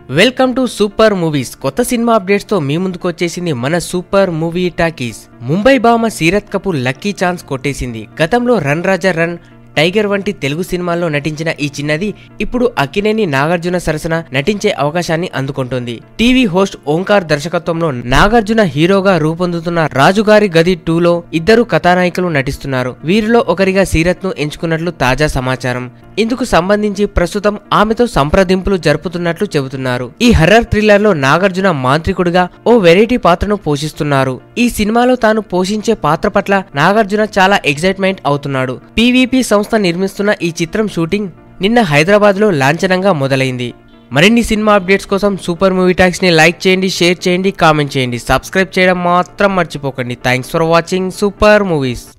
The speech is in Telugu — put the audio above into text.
వెల్కమ్ టు సూపర్ మూవీస్ కొత్త సినిమా అప్డేట్స్ తో మీ ముందుకు వచ్చేసింది మన సూపర్ మూవీ టాకీస్ ముంబై భామ సీరత్ కపూర్ లక్కీ ఛాన్స్ కొట్టేసింది గతంలో రన్ రాజా రన్ టైగర్ వంటి తెలుగు సినిమాల్లో నటించిన ఈ చిన్నది ఇప్పుడు అక్కినేని నాగార్జున సరసన నటించే అవకాశాన్ని అందుకుంటోంది టీవీ హోస్ట్ ఓంకార్ దర్శకత్వంలో నాగార్జున హీరోగా రూపొందుతున్న రాజుగారి గది టూలో ఇద్దరు కథానాయకులు నటిస్తున్నారు వీరిలో ఒకరిగా సీరత్ ను ఎంచుకున్నట్లు తాజా సమాచారం ఇందుకు సంబంధించి ప్రస్తుతం ఆమెతో సంప్రదింపులు జరుపుతున్నట్లు చెబుతున్నారు ఈ హర్రర్ థ్రిల్లర్ లో నాగార్జున మాంత్రికుడిగా ఓ వెరైటీ పాత్రను పోషిస్తున్నారు ఈ సినిమాలో తాను పోషించే పాత్ర పట్ల నాగార్జున చాలా ఎగ్జైట్మెంట్ అవుతున్నాడు పీవీపీ సంస్థ నిర్మిస్తున్న ఈ చిత్రం షూటింగ్ నిన్న హైదరాబాద్ లో లాంఛనంగా మొదలైంది మరిన్ని సినిమా అప్డేట్స్ కోసం సూపర్ మూవీ టాక్స్ ని లైక్ చేయండి షేర్ చేయండి కామెంట్ చేయండి సబ్స్క్రైబ్ చేయడం మాత్రం మర్చిపోకండి thanks for watching super movies